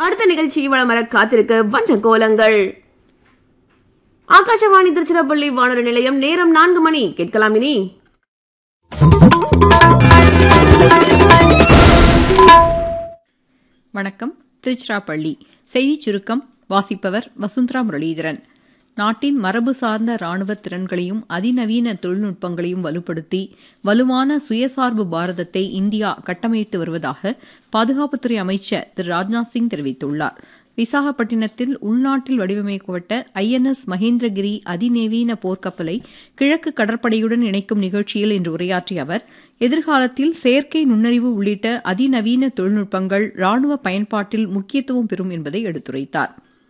அடுத்த நிகழ்ச்சி வளம் வர காத்திருக்க வண்ண கோலங்கள் ஆகாஷவாணி திருச்சிராப்பள்ளி வானொலி நிலையம் நேரம் நான்கு மணி கேட்கலாம் இனி வணக்கம் திருச்சிராப்பள்ளி செய்திச் சுருக்கம் வாசிப்பவர் வசுந்தரா முரளீதரன் நாட்டின் மரபு சார்ந்த ராணுவ திறன்களையும் அதிநவீன தொழில்நுட்பங்களையும் வலுப்படுத்தி வலுவான சுயசார்பு பாரதத்தை இந்தியா கட்டமைத்து வருவதாக பாதுகாப்புத்துறை அமைச்சர் திரு ராஜ்நாத் சிங் தெரிவித்துள்ளார் விசாகப்பட்டினத்தில் உள்நாட்டில் வடிவமைக்கப்பட்ட ஐஎன்எஸ் மகேந்திரகிரி அதிநவீன போர்க்கப்பலை கிழக்கு கடற்படையுடன் இணைக்கும் நிகழ்ச்சியில் இன்று உரையாற்றிய அவர் எதிர்காலத்தில் செயற்கை நுண்ணறிவு உள்ளிட்ட அதிநவீன தொழில்நுட்பங்கள் ராணுவ பயன்பாட்டில் முக்கியத்துவம் பெறும் என்பதை எடுத்துரைத்தார்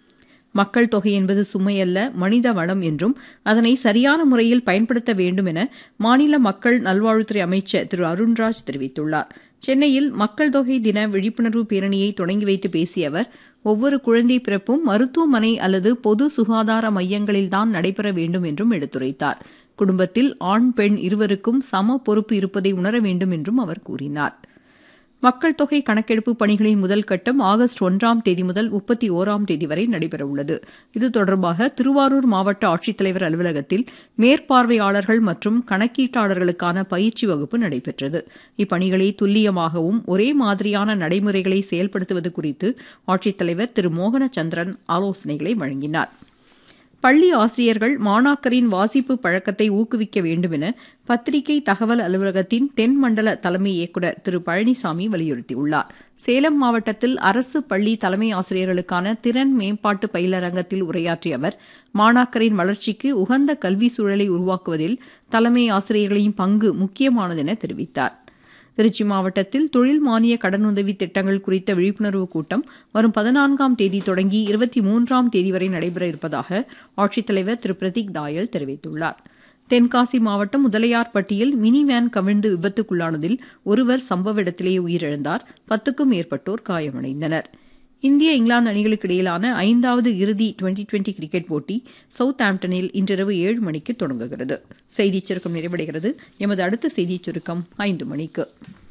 மக்கள் தொகை என்பது சுமையல்ல மனித வளம் என்றும் அதனை சரியான முறையில் பயன்படுத்த வேண்டும் என மாநில மக்கள் நல்வாழ்வுத்துறை அமைச்சர் திரு அருண்ராஜ் தெரிவித்துள்ளார் சென்னையில் மக்கள் தொகை தின விழிப்புணர்வு பேரணியை தொடங்கி வைத்து பேசிய அவர் ஒவ்வொரு குழந்தை பிறப்பும் மருத்துவமனை அல்லது பொது சுகாதார மையங்களில்தான் நடைபெற வேண்டும் என்றும் எடுத்துரைத்தார் குடும்பத்தில் ஆண் பெண் இருவருக்கும் சம பொறுப்பு இருப்பதை உணர வேண்டும் என்றும் அவர் கூறினார் மக்கள் தொகை கணக்கெடுப்பு பணிகளின் முதல் கட்டம் ஆகஸ்ட் ஒன்றாம் தேதி முதல் முப்பத்தி ஓராம் தேதி வரை நடைபெறவுள்ளது இது தொடர்பாக திருவாரூர் மாவட்ட ஆட்சித்தலைவர் அலுவலகத்தில் மேற்பார்வையாளர்கள் மற்றும் கணக்கீட்டாளர்களுக்கான பயிற்சி வகுப்பு நடைபெற்றது இப்பணிகளை துல்லியமாகவும் ஒரே மாதிரியான நடைமுறைகளை செயல்படுத்துவது குறித்து ஆட்சித்தலைவர் திரு மோகனச்சந்திரன் ஆலோசனைகளை வழங்கினார் பள்ளி ஆசிரியர்கள் மாணாக்கரின் வாசிப்பு பழக்கத்தை ஊக்குவிக்க வேண்டும் என பத்திரிகை தகவல் அலுவலகத்தின் தென் மண்டல தலைமை இயக்குநர் திரு பழனிசாமி வலியுறுத்தியுள்ளார் சேலம் மாவட்டத்தில் அரசு பள்ளி தலைமை ஆசிரியர்களுக்கான திறன் மேம்பாட்டு பயிலரங்கத்தில் உரையாற்றிய அவர் மாணாக்கரின் வளர்ச்சிக்கு உகந்த கல்வி சூழலை உருவாக்குவதில் தலைமை ஆசிரியர்களின் பங்கு முக்கியமானதென தெரிவித்தார் திருச்சி மாவட்டத்தில் தொழில் மானிய கடனுதவி திட்டங்கள் குறித்த விழிப்புணர்வு கூட்டம் வரும் பதினான்காம் தேதி தொடங்கி இருபத்தி மூன்றாம் தேதி வரை நடைபெற இருப்பதாக ஆட்சித்தலைவர் திரு பிரதீக் தாயல் தெரிவித்துள்ளார் தென்காசி மாவட்டம் முதலையார்பட்டியில் மினி வேன் கவிழ்ந்து விபத்துக்குள்ளானதில் ஒருவர் சம்பவ இடத்திலேயே உயிரிழந்தார் பத்துக்கும் மேற்பட்டோர் காயமடைந்தனர் இந்திய இங்கிலாந்து அணிகளுக்கு இடையிலான ஐந்தாவது இறுதி டுவெண்டி டுவெண்டி கிரிக்கெட் போட்டி சவுத் ஆம்டனில் இன்றிரவு ஏழு மணிக்கு தொடங்குகிறது செய்திச் சுருக்கம் நிறைவடைகிறது எமது அடுத்த செய்திச் சுருக்கம் ஐந்து மணிக்கு